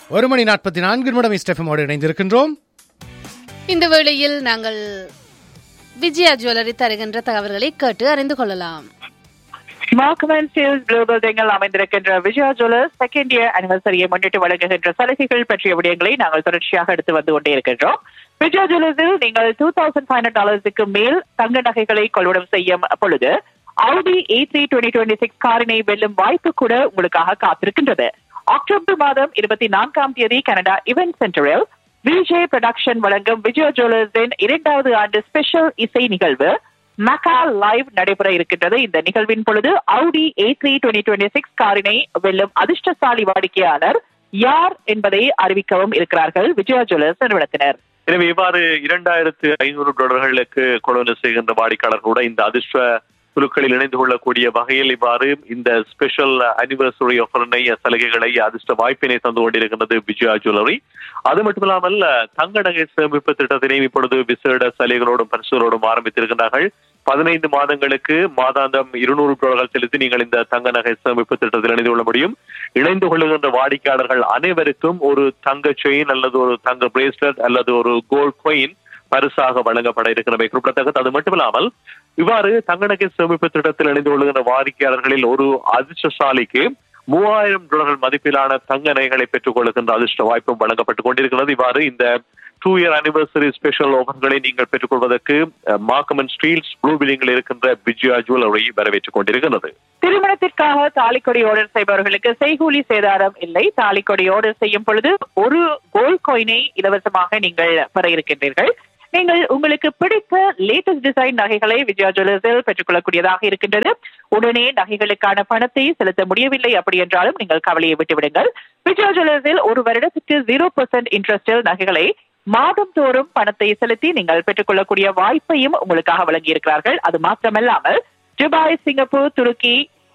ஒரு மணி நாற்பத்தி நான்கு நிமிடம் ஸ்டெஃபமோடு இணைந்திருக்கின்றோம் இந்த வேளையில் நாங்கள் விஜயா ஜுவல்லரி தருகின்ற தகவல்களை கேட்டு அறிந்து கொள்ளலாம் மார்க்மன் சேல்ஸ் குளோபல் டெங்கில் அமைந்திருக்கின்ற விஜயா ஜுவல்லர்ஸ் செகண்ட் இயர் அனிவர்சரியை முன்னிட்டு வழங்குகின்ற சலுகைகள் பற்றிய விடயங்களை நாங்கள் தொடர்ச்சியாக எடுத்து வந்து கொண்டே இருக்கின்றோம் விஜயா ஜுவல்லர்ஸில் நீங்கள் டூ தௌசண்ட் ஃபைவ் ஹண்ட்ரட் டாலர்ஸுக்கு மேல் தங்க நகைகளை கொள்வனம் செய்யும் பொழுது Audi A three twenty twenty six காரினை வெல்லும் வாய்ப்பு கூட உங்களுக்காக காத்திருக்கின்றது அக்டோபர் மாதம் இருபத்தி நான்காம் தேதி கனடா இவென்ட் சென்டரில் விஜய் ப்ரொடக்ஷன் வழங்கும் விஜயா ஜுவல்லர்ஸின் இரண்டாவது ஆண்டு ஸ்பெஷல் இசை நிகழ்வு மக்கா லைவ் நடைபெற இருக்கின்றது இந்த நிகழ்வின் பொழுது Audi A three twenty twenty six காரினை வெல்லும் அதிர்ஷ்டசாலி வாடிக்கையாளர் யார் என்பதை அறிவிக்கவும் இருக்கிறார்கள் விஜயா ஜுவல்லர்ஸ் நிறுவனத்தினர் எனவே இவ்வாறு இரண்டாயிரத்து ஐநூறு டாலர்களுக்கு கொள்வனவு செய்கின்ற வாடிக்கையாளர்களோட இந்த அதிர்ஷ்ட குழுக்களில் இணைந்து கொள்ளக்கூடிய வகையில் இவ்வாறு இந்த ஸ்பெஷல் அனிவர்சரி ஆஃபரினை சலுகைகளை அதிர்ஷ்ட வாய்ப்பினை தந்து கொண்டிருக்கின்றது விஜயா ஜுவல்லரி அது மட்டுமில்லாமல் தங்க நகை சேமிப்பு திட்டத்தினை இப்பொழுது விசேட சலுகைகளோடும் பரிசுகளோடும் ஆரம்பித்திருக்கிறார்கள் பதினைந்து மாதங்களுக்கு மாதாந்தம் இருநூறு டாலர்கள் செலுத்தி நீங்கள் இந்த தங்க நகை சேமிப்பு திட்டத்தில் இணைந்து கொள்ள முடியும் இணைந்து கொள்ளுகின்ற வாடிக்கையாளர்கள் அனைவருக்கும் ஒரு தங்க செயின் அல்லது ஒரு தங்க பிரேஸ்லெட் அல்லது ஒரு கோல்ட் coin பரிசாக வழங்கப்பட இருக்கிறவை குறிப்பிடத்தக்கது அது மட்டுமில்லாமல் இவ்வாறு தங்க நகை சேமிப்பு திட்டத்தில் இணைந்து கொள்ளுகின்ற வாடிக்கையாளர்களில் ஒரு அதிர்ஷ்டசாலிக்கு மூவாயிரம் டாலர்கள் மதிப்பிலான தங்க நகைகளை பெற்றுக் கொள்ளுகின்ற அதிர்ஷ்ட வாய்ப்பும் வழங்கப்பட்டுக் கொண்டிருக்கிறது இவ்வாறு இந்த டூ இயர் அனிவர்சரி ஸ்பெஷல் ஆஃபர்களை நீங்கள் பெற்றுக்கொள்வதற்கு மார்க்கமன் ஸ்டீல்ஸ் ப்ளூ பில்டிங்கில் இருக்கின்ற விஜயா ஜுவல்லரி வரவேற்றுக் கொண்டிருக்கிறது திருமணத்திற்காக தாலிக்கொடி ஆர்டர் செய்பவர்களுக்கு செய்கூலி சேதாரம் இல்லை தாலிக்கொடி ஆர்டர் செய்யும் பொழுது ஒரு கோல்ட் கோயினை இலவசமாக நீங்கள் பெற இருக்கின்றீர்கள் நீங்கள் உங்களுக்கு பிடித்த லேட்டஸ்ட் டிசைன் நகைகளை விஜயா ஜுவல்லர்ஸில் பெற்றுக்கொள்ளக்கூடியதாக இருக்கின்றது உடனே நகைகளுக்கான பணத்தை செலுத்த முடியவில்லை அப்படி என்றாலும் நீங்கள் கவலையை விட்டுவிடுங்கள் விஜயா ஜுவல்லர்ஸில் ஒரு வருடத்துக்கு ஜீரோ பர்சன்ட் இன்ட்ரெஸ்டில் நகைகளை மாதம் தோறும் பணத்தை செலுத்தி நீங்கள் பெற்றுக்கொள்ளக்கூடிய வாய்ப்பையும் உங்களுக்காக வழங்கியிருக்கிறார்கள் அது மாத்திரமல்லாமல் துபாய் சிங்கப்பூர் துருக்கி